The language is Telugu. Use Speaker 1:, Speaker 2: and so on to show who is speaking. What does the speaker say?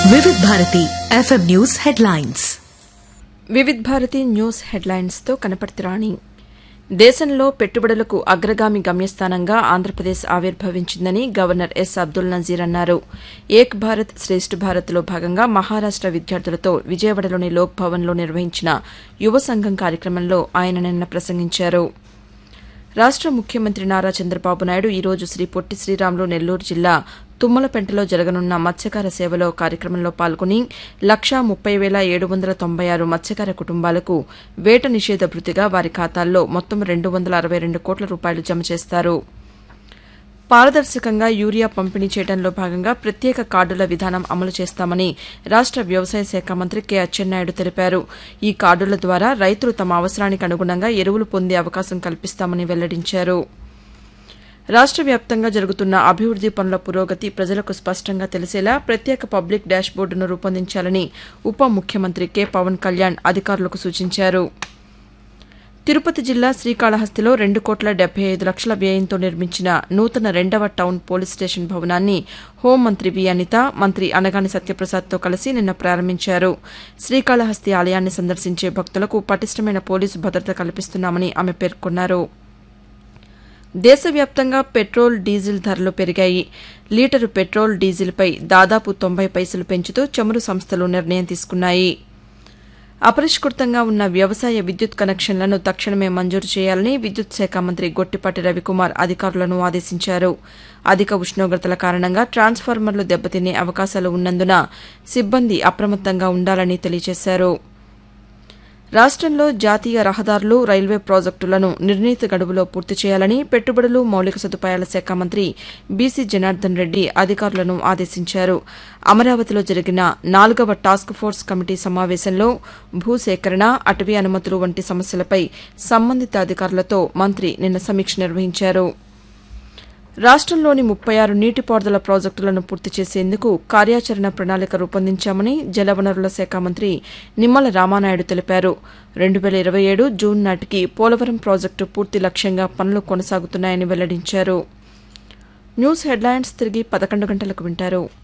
Speaker 1: వివిధ Bharati FM news headlines
Speaker 2: Vividh Bharati news హెడ్లైన్స్తో కనపడుతురాణి దేశంలో పెట్టుబడులకు అగ్రగామి గమ్యస్థానంగా ఆంధ్రప్రదేశ్ ఆవిర్భవించిందని గవర్నర్ ఎస్ అబ్దుల్ నజీర్ అన్నారు ఏక్ భారత్ శ్రేష్ఠ భారత్లో భాగంగా మహారాష్ట విద్యార్థులతో విజయవాడలోని లోక్ భవన్లో నిర్వహించిన యువ సంఘం కార్యక్రమంలో ఆయన నిన్న ప్రసంగించారు రాష్ట ముఖ్యమంత్రి నారా చంద్రబాబు నాయుడు ఈరోజు శ్రీ పొట్టి శ్రీరాములు నెల్లూరు జిల్లా తుమ్మలపెంటలో జరగనున్న మత్స్యకార సేవలో కార్యక్రమంలో పాల్గొని లక్షా ముప్పై వేల ఏడు వందల తొంభై ఆరు మత్స్యకార కుటుంబాలకు వేట నిషేధ భృతిగా వారి ఖాతాల్లో మొత్తం రెండు వందల అరవై రెండు కోట్ల రూపాయలు జమ చేస్తారు పారదర్శకంగా యూరియా పంపిణీ చేయడంలో భాగంగా ప్రత్యేక కార్డుల విధానం అమలు చేస్తామని రాష్ట వ్యవసాయ శాఖ మంత్రి కె అచ్చెన్నాయుడు తెలిపారు ఈ కార్డుల ద్వారా రైతులు తమ అవసరానికి అనుగుణంగా ఎరువులు పొందే అవకాశం కల్పిస్తామని వెల్లడించారు రాష్ట వ్యాప్తంగా జరుగుతున్న అభివృద్ది పనుల పురోగతి ప్రజలకు స్పష్టంగా తెలిసేలా ప్రత్యేక పబ్లిక్ డాష్ బోర్డును రూపొందించాలని ఉప ముఖ్యమంత్రి కె పవన్ కళ్యాణ్ అధికారులకు సూచించారు తిరుపతి జిల్లా శ్రీకాళహస్తిలో రెండు కోట్ల డెబ్బై ఐదు లక్షల వ్యయంతో నిర్మించిన నూతన రెండవ టౌన్ పోలీస్ స్టేషన్ భవనాన్ని హోంమంత్రి వి అనిత మంత్రి అనగాని సత్యప్రసాద్తో కలిసి నిన్న ప్రారంభించారు శ్రీకాళహస్తి ఆలయాన్ని సందర్శించే భక్తులకు పటిష్టమైన పోలీసు భద్రత కల్పిస్తున్నామని ఆమె పేర్కొన్నారు దేశవ్యాప్తంగా పెట్రోల్ డీజిల్ ధరలు పెరిగాయి లీటరు పెట్రోల్ డీజిల్పై దాదాపు తొంభై పైసలు పెంచుతూ చమురు సంస్థలు నిర్ణయం తీసుకున్నాయి అపరిష్కృతంగా ఉన్న వ్యవసాయ విద్యుత్ కనెక్షన్లను తక్షణమే మంజూరు చేయాలని విద్యుత్ శాఖ మంత్రి గొట్టిపాటి రవికుమార్ అధికారులను ఆదేశించారు అధిక ఉష్ణోగ్రతల కారణంగా ట్రాన్స్ఫార్మర్లు దెబ్బతినే అవకాశాలు ఉన్నందున సిబ్బంది అప్రమత్తంగా ఉండాలని తెలియజేశారు రాష్టంలో జాతీయ రహదారులు రైల్వే ప్రాజెక్టులను నిర్ణీత గడువులో పూర్తి చేయాలని పెట్టుబడులు మౌలిక సదుపాయాల శాఖ మంత్రి బీసీ జనార్దన్ రెడ్డి అధికారులను ఆదేశించారు అమరావతిలో జరిగిన నాలుగవ టాస్క్ ఫోర్స్ కమిటీ సమావేశంలో భూసేకరణ అటవీ అనుమతులు వంటి సమస్యలపై సంబంధిత అధికారులతో మంత్రి నిన్న సమీక్ష నిర్వహించారు రాష్టంలోని ముప్పై ఆరు నీటిపారుదల ప్రాజెక్టులను పూర్తి చేసేందుకు కార్యాచరణ ప్రణాళిక రూపొందించామని జలవనరుల శాఖ మంత్రి నిమ్మల రామానాయుడు తెలిపారు రెండు వేల ఇరవై ఏడు జూన్ నాటికి పోలవరం ప్రాజెక్టు పూర్తి లక్ష్యంగా పనులు కొనసాగుతున్నాయని వెల్లడించారు న్యూస్ హెడ్లైన్స్ తిరిగి పదకొండు గంటలకు వింటారు